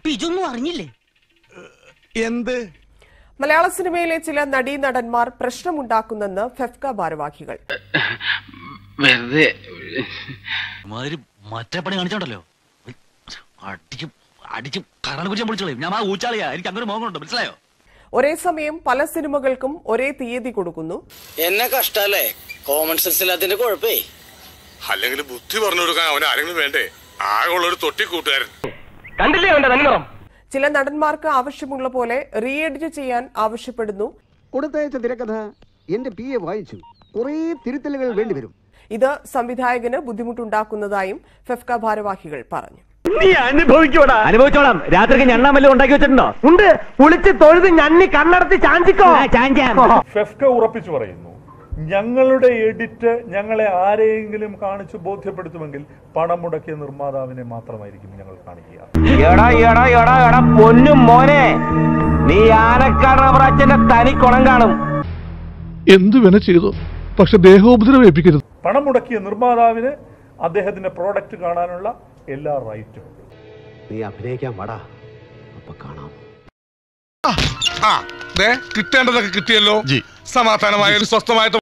അപ്പൊ ഇതൊന്നും അറിഞ്ഞില്ലേ എന്ത് മലയാള സിനിമയിലെ ചില നടീനടന്മാർ പ്രശ്നമുണ്ടാക്കുന്നെന്ന് ഫെഫ്ക ഭാരവാഹികൾ വെറുതെ മാതിരി മറ്റേ പണി കാണിച്ചോണ്ടല്ലോ അടിച്ച് അടിച്ച് കരണ കുറിച്ച് വിളിച്ചോളൂ ഞാൻ ആ ഊച്ചാളിയാ എനിക്ക് അങ്ങനെ മോഹമുണ്ട് മനസ്സിലായോ ഒരേ സമയം പല സിനിമകൾക്കും ഒരേ തീയതി കൊടുക്കുന്നു എന്നെ കഷ്ടല്ലേ കോമൺ സെൻസ് ഇല്ലാത്തതിന്റെ കുഴപ്പേ അല്ലെങ്കിൽ ബുദ്ധി പറഞ്ഞു കൊടുക്കാൻ അവൻ ആരെങ്കിലും വേണ്ടേ ആകെ ഉള്ള ഒരു തൊട്ടി കൂട്ടുകാരൻ കണ്ടില്ലേ അവന്റെ തനിനിറം ചില നടന്മാർക്ക് ആവശ്യമുള്ള പോലെ റീ എഡിറ്റ് ചെയ്യാൻ ആവശ്യപ്പെടുന്നു കൊടുത്തയച്ച തിരക്കഥ എന്റെ പി എ വായിച്ചു കുറേ തിരുത്തലുകൾ വേണ്ടിവരും ഇത് സംവിധായകന് ബുദ്ധിമുട്ടുണ്ടാക്കുന്നതായും ഫെഫ്ക ഭാരവാഹികൾ പറഞ്ഞു നീ അനുഭവിക്കോടാ അനുഭവിച്ചോളാം രാത്രിക്ക് ഞണ്ണാൻ വല്ലതും ഉണ്ടാക്കി വെച്ചിട്ടുണ്ടോ ഉണ്ട് കുളിച്ച് തൊഴുത് ഞണ്ണി കണ്ണടച്ച് ചാഞ്ചിക്കോ ഫെഫ്ക ഉറപ്പിച്ചു പറയുന്നു ഞങ്ങളുടെ എഡിറ്റ് ഞങ്ങളെ ആരെയെങ്കിലും കാണിച്ചു ബോധ്യപ്പെടുത്തുമെങ്കിൽ പണം മുടക്കിയ നിർമ്മാതാവിനെ മാത്രമായിരിക്കും ഞങ്ങൾ കാണിക്കുക എടാ എടാ എടാ എടാ പൊന്നും മോനെ നീ ആനക്കാടറച്ചന്റെ തനി കുണം കാണും എന്തു വേണ ചെയ്തു പക്ഷെ ദേഹോപദ്രവം ഏൽപ്പിക്കരുത് പണം മുടക്കിയ നിർമ്മാതാവിന് അദ്ദേഹത്തിന്റെ പ്രോഡക്റ്റ് കാണാനുള്ള എല്ലാ റൈറ്റും ഉണ്ട് നീ അഭിനയിക്കാൻ വടാ അപ്പൊ കാണാം കിട്ടേണ്ടതൊക്കെ കിട്ടിയല്ലോ സമാധാനമായ ഒരു സ്വസ്ഥമായിട്ട്